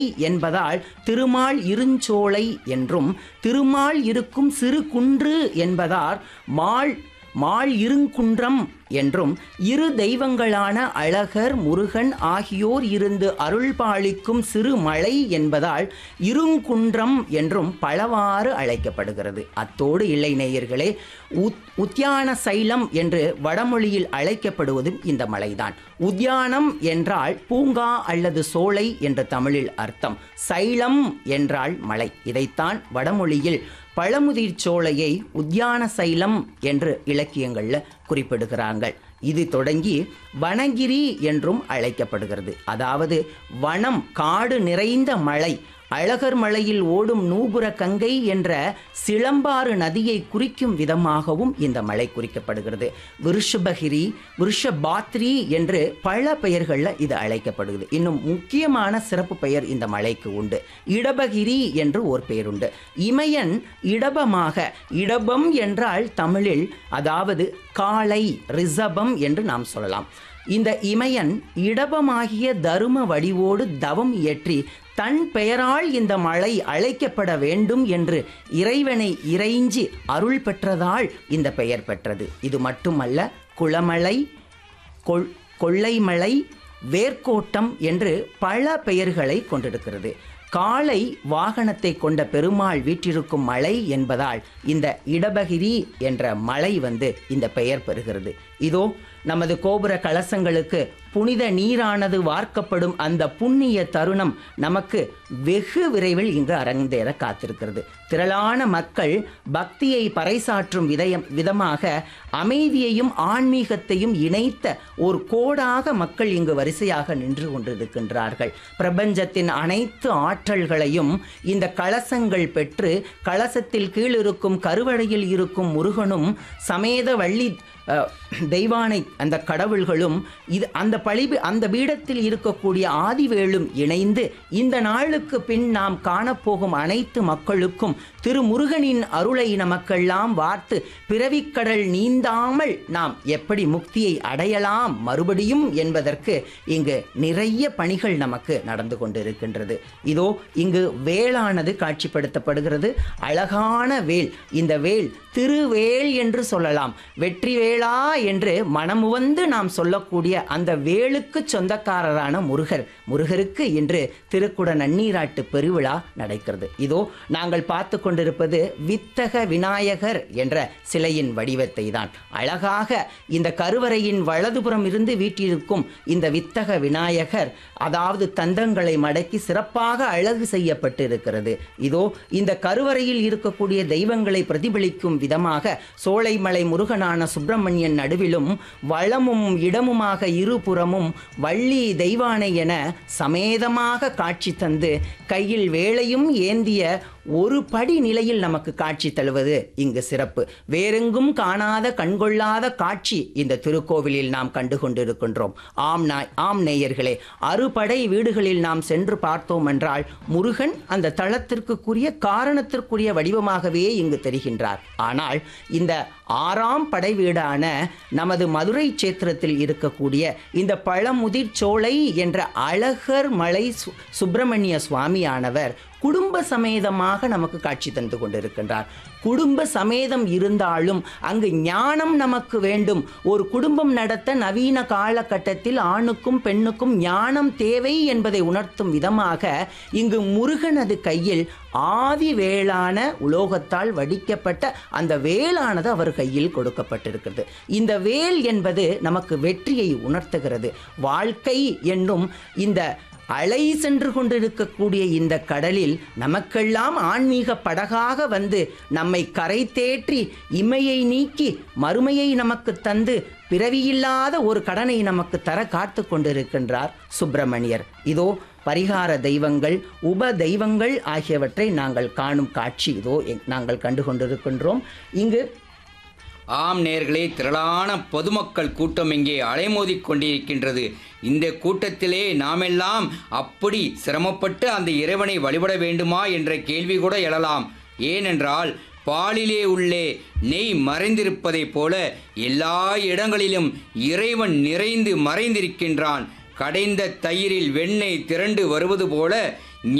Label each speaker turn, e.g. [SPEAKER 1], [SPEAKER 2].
[SPEAKER 1] என்பதால் திருமால் இருஞ்சோலை என்றும் திருமால் இருக்கும் சிறு குன்று என்பதால் மால் மால் இருங்குன்றம் என்றும் இரு தெய்வங்களான அழகர் முருகன் ஆகியோர் இருந்து அருள் பாலிக்கும் சிறு மலை என்பதால் இருங்குன்றம் என்றும் பலவாறு அழைக்கப்படுகிறது அத்தோடு இல்லை நேயர்களே உத் உத்தியான சைலம் என்று வடமொழியில் அழைக்கப்படுவதும் இந்த மலைதான் உத்தியானம் என்றால் பூங்கா அல்லது சோலை என்ற தமிழில் அர்த்தம் சைலம் என்றால் மலை இதைத்தான் வடமொழியில் பழமுதிர் சோலையை உத்தியான சைலம் என்று இலக்கியங்களில் குறிப்பிடுகிறார்கள் இது தொடங்கி வனகிரி என்றும் அழைக்கப்படுகிறது அதாவது வனம் காடு நிறைந்த மலை அழகர் மலையில் ஓடும் நூபுர கங்கை என்ற சிலம்பாறு நதியை குறிக்கும் விதமாகவும் இந்த மலை குறிக்கப்படுகிறது விருஷபகிரி விருஷபாத்ரி என்று பல பெயர்களில் இது அழைக்கப்படுகிறது இன்னும் முக்கியமான சிறப்பு பெயர் இந்த மலைக்கு உண்டு இடபகிரி என்று ஒரு பெயருண்டு இமயன் இடபமாக இடபம் என்றால் தமிழில் அதாவது காளை ரிசபம் என்று நாம் சொல்லலாம் இந்த இமயன் இடபமாகிய தரும வடிவோடு தவம் இயற்றி தன் பெயரால் இந்த மலை அழைக்கப்பட வேண்டும் என்று இறைவனை இறைஞ்சி அருள் பெற்றதால் இந்த பெயர் பெற்றது இது மட்டுமல்ல குளமலை கொள் கொள்ளைமலை வேர்க்கோட்டம் என்று பல பெயர்களை கொண்டிருக்கிறது காளை வாகனத்தை கொண்ட பெருமாள் வீற்றிருக்கும் மலை என்பதால் இந்த இடபகிரி என்ற மலை வந்து இந்த பெயர் பெறுகிறது இதோ நமது கோபுர கலசங்களுக்கு புனித நீரானது வார்க்கப்படும் அந்த புண்ணிய தருணம் நமக்கு வெகு விரைவில் இங்கு அரங்கேற காத்திருக்கிறது திரளான மக்கள் பக்தியை பறைசாற்றும் விதயம் விதமாக அமைதியையும் ஆன்மீகத்தையும் இணைத்த ஒரு கோடாக மக்கள் இங்கு வரிசையாக நின்று கொண்டிருக்கின்றார்கள் பிரபஞ்சத்தின் அனைத்து ஆற்றல்களையும் இந்த கலசங்கள் பெற்று கலசத்தில் கீழ் இருக்கும் கருவறையில் இருக்கும் முருகனும் சமேத வள்ளி அஹ், தெய்வானை அந்த கடவுள்களும் இது அந்த பழி அந்த பீடத்தில் இருக்கக்கூடிய ஆதிவேளும் இணைந்து இந்த நாளுக்கு பின் நாம் காணப்போகும் அனைத்து மக்களுக்கும் திருமுருகனின் அருளை நமக்கெல்லாம் வார்த்து பிறவிக்கடல் நீந்தாமல் நாம் எப்படி முக்தியை அடையலாம் மறுபடியும் என்பதற்கு இங்கு நிறைய பணிகள் நமக்கு நடந்து கொண்டிருக்கின்றது இதோ இங்கு வேளானது காட்சிப்படுத்தப்படுகிறது அழகான வேல் இந்த வேல் திருவேல் என்று சொல்லலாம் வெற்றி வேளா என்று மனமுவந்து நாம் சொல்லக்கூடிய அந்த வேலுக்கு சொந்தக்காரரான முருகர் முருகருக்கு இன்று திருக்குட நன்னீராட்டு பெருவிழா நடக்கிறது இதோ நாங்கள் பார்த்து கொண்டிருப்பது வித்தக விநாயகர் என்ற சிலையின் வடிவத்தை தான் அழகாக இந்த கருவறையின் வலதுபுறம் இருந்து வீட்டிருக்கும் இந்த வித்தக விநாயகர் அதாவது தந்தங்களை மடக்கி சிறப்பாக அழகு செய்யப்பட்டு இருக்கிறது இதோ இந்த கருவறையில் இருக்கக்கூடிய தெய்வங்களை பிரதிபலிக்கும் விதமாக சோலைமலை முருகனான சுப்பிரமணியன் நடுவிலும் வளமும் இடமுமாக இருபுறமும் வள்ளி தெய்வானை என சமேதமாக காட்சி தந்து கையில் வேலையும் ஏந்திய ஒரு படி நிலையில் நமக்கு காட்சி தழுவது இங்கு சிறப்பு வேறெங்கும் காணாத கண்கொள்ளாத காட்சி இந்த திருக்கோவிலில் நாம் கண்டு கொண்டிருக்கின்றோம் ஆம் நாய் ஆம் நேயர்களே அறுபடை வீடுகளில் நாம் சென்று பார்த்தோம் என்றால் முருகன் அந்த தளத்திற்குரிய காரணத்திற்குரிய வடிவமாகவே இங்கு தெரிகின்றார் ஆனால் இந்த ஆறாம் படை வீடான நமது மதுரை சேத்திரத்தில் இருக்கக்கூடிய இந்த பழமுதிர் சோலை என்ற அழகர் மலை சு- சுப்பிரமணிய சுவாமியானவர் குடும்ப சமேதமாக நமக்கு காட்சி தந்து கொண்டிருக்கின்றார் குடும்ப சமேதம் இருந்தாலும் அங்கு ஞானம் நமக்கு வேண்டும் ஒரு குடும்பம் நடத்த நவீன காலகட்டத்தில் ஆணுக்கும் பெண்ணுக்கும் ஞானம் தேவை என்பதை உணர்த்தும் விதமாக இங்கு முருகனது கையில் ஆதி வேளான உலோகத்தால் வடிக்கப்பட்ட அந்த வேளானது அவர் கையில் கொடுக்கப்பட்டிருக்கிறது இந்த வேல் என்பது நமக்கு வெற்றியை உணர்த்துகிறது வாழ்க்கை என்னும் இந்த அலை சென்று கொண்டிருக்கக்கூடிய இந்த கடலில் நமக்கெல்லாம் ஆன்மீக படகாக வந்து நம்மை கரை தேற்றி இமையை நீக்கி மறுமையை நமக்கு தந்து பிறவியில்லாத ஒரு கடனை நமக்கு தர காத்து கொண்டிருக்கின்றார் சுப்பிரமணியர் இதோ பரிகார தெய்வங்கள் உப தெய்வங்கள் ஆகியவற்றை நாங்கள் காணும் காட்சி இதோ எங்- நாங்கள் கண்டு கொண்டிருக்கின்றோம் இங்கு
[SPEAKER 2] ஆம் நேர்களே திரளான பொதுமக்கள் கூட்டம் இங்கே அலைமோதிக் கொண்டிருக்கின்றது இந்த கூட்டத்திலே நாமெல்லாம் அப்படி சிரமப்பட்டு அந்த இறைவனை வழிபட வேண்டுமா என்ற கேள்வி கூட எழலாம் ஏனென்றால் பாலிலே உள்ளே நெய் மறைந்திருப்பதைப் போல எல்லா இடங்களிலும் இறைவன் நிறைந்து மறைந்திருக்கின்றான் கடைந்த தயிரில் வெண்ணெய் திரண்டு வருவது போல